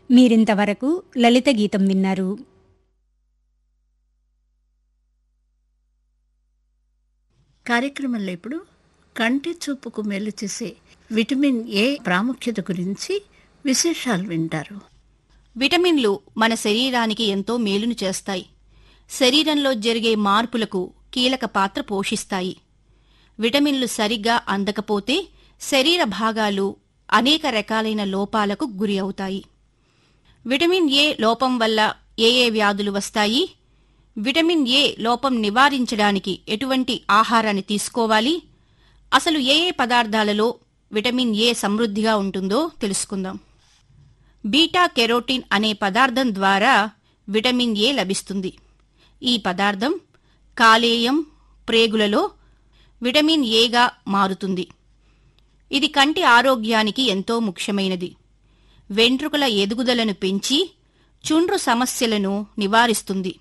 మీరింతవరకు లలిత గీతం విన్నారు కార్యక్రమంలో ఇప్పుడు కంటి చూపుకు మేలు చేసే విటమిన్ ఏ ప్రాముఖ్యత గురించి విశేషాలు వింటారు విటమిన్లు మన శరీరానికి ఎంతో మేలును చేస్తాయి శరీరంలో జరిగే మార్పులకు కీలక పాత్ర పోషిస్తాయి విటమిన్లు సరిగ్గా అందకపోతే శరీర భాగాలు అనేక రకాలైన లోపాలకు గురి అవుతాయి విటమిన్ ఏ లోపం వల్ల ఏ ఏ వ్యాధులు వస్తాయి విటమిన్ ఏ లోపం నివారించడానికి ఎటువంటి ఆహారాన్ని తీసుకోవాలి అసలు ఏ ఏ పదార్థాలలో విటమిన్ ఏ సమృద్ధిగా ఉంటుందో తెలుసుకుందాం బీటా కెరోటిన్ అనే పదార్థం ద్వారా విటమిన్ ఏ లభిస్తుంది ఈ పదార్థం కాలేయం ప్రేగులలో విటమిన్ ఏగా మారుతుంది ఇది కంటి ఆరోగ్యానికి ఎంతో ముఖ్యమైనది వెంట్రుకల ఎదుగుదలను పెంచి చుండ్రు సమస్యలను నివారిస్తుంది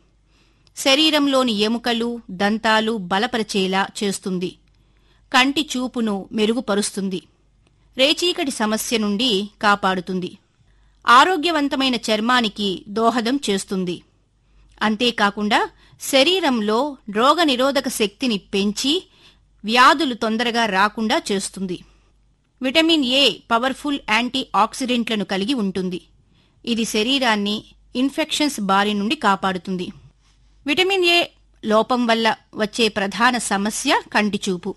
శరీరంలోని ఎముకలు దంతాలు బలపరిచేలా చేస్తుంది కంటి చూపును మెరుగుపరుస్తుంది రేచీకటి సమస్య నుండి కాపాడుతుంది ఆరోగ్యవంతమైన చర్మానికి దోహదం చేస్తుంది అంతేకాకుండా శరీరంలో రోగనిరోధక శక్తిని పెంచి వ్యాధులు తొందరగా రాకుండా చేస్తుంది విటమిన్ ఏ పవర్ఫుల్ యాంటీ ఆక్సిడెంట్లను కలిగి ఉంటుంది ఇది శరీరాన్ని ఇన్ఫెక్షన్స్ బారి నుండి కాపాడుతుంది విటమిన్ ఏ లోపం వల్ల వచ్చే ప్రధాన సమస్య కంటి చూపు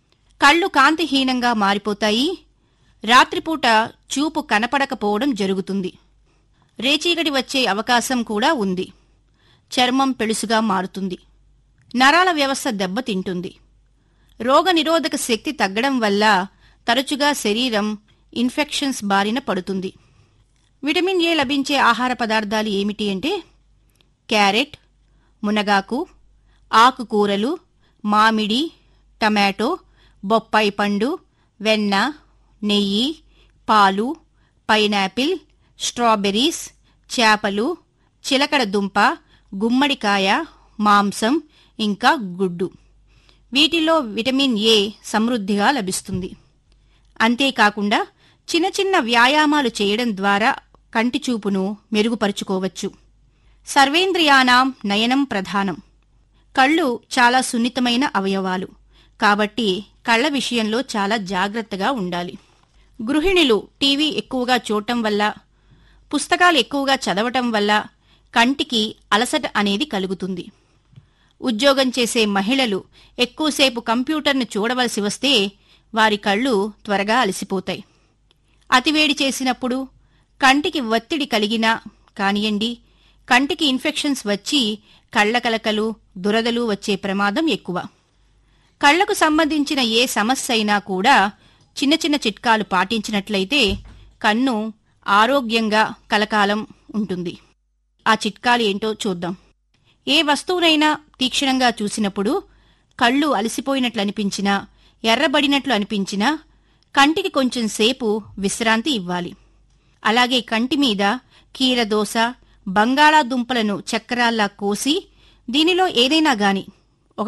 కళ్ళు కాంతిహీనంగా మారిపోతాయి రాత్రిపూట చూపు కనపడకపోవడం జరుగుతుంది రేచీగడి వచ్చే అవకాశం కూడా ఉంది చర్మం పెళుసుగా మారుతుంది నరాల వ్యవస్థ దెబ్బతింటుంది రోగనిరోధక శక్తి తగ్గడం వల్ల తరచుగా శరీరం ఇన్ఫెక్షన్స్ బారిన పడుతుంది విటమిన్ ఏ లభించే ఆహార పదార్థాలు ఏమిటి అంటే క్యారెట్ మునగాకు ఆకుకూరలు మామిడి టమాటో బొప్పాయి పండు వెన్న నెయ్యి పాలు పైనాపిల్ స్ట్రాబెర్రీస్ చేపలు చిలకడ దుంప గుమ్మడికాయ మాంసం ఇంకా గుడ్డు వీటిలో విటమిన్ ఏ సమృద్ధిగా లభిస్తుంది అంతేకాకుండా చిన్న చిన్న వ్యాయామాలు చేయడం ద్వారా కంటి చూపును మెరుగుపరుచుకోవచ్చు సర్వేంద్రియానాం నయనం ప్రధానం కళ్ళు చాలా సున్నితమైన అవయవాలు కాబట్టి కళ్ళ విషయంలో చాలా జాగ్రత్తగా ఉండాలి గృహిణులు టీవీ ఎక్కువగా చూడటం వల్ల పుస్తకాలు ఎక్కువగా చదవటం వల్ల కంటికి అలసట అనేది కలుగుతుంది ఉద్యోగం చేసే మహిళలు ఎక్కువసేపు కంప్యూటర్ను చూడవలసి వస్తే వారి కళ్ళు త్వరగా అలసిపోతాయి అతివేడి చేసినప్పుడు కంటికి ఒత్తిడి కలిగినా కానియండి కంటికి ఇన్ఫెక్షన్స్ వచ్చి కళ్ళ కలకలు దురదలు వచ్చే ప్రమాదం ఎక్కువ కళ్లకు సంబంధించిన ఏ సమస్య అయినా కూడా చిన్న చిన్న చిట్కాలు పాటించినట్లయితే కన్ను ఆరోగ్యంగా కలకాలం ఉంటుంది ఆ చిట్కాలు ఏంటో చూద్దాం ఏ వస్తువునైనా తీక్షణంగా చూసినప్పుడు కళ్ళు అలసిపోయినట్లు అనిపించినా ఎర్రబడినట్లు అనిపించినా కంటికి కొంచెం సేపు విశ్రాంతి ఇవ్వాలి అలాగే కంటి మీద కీరదోస బంగాళాదుంపలను చక్రాల్లా కోసి దీనిలో ఏదైనా గాని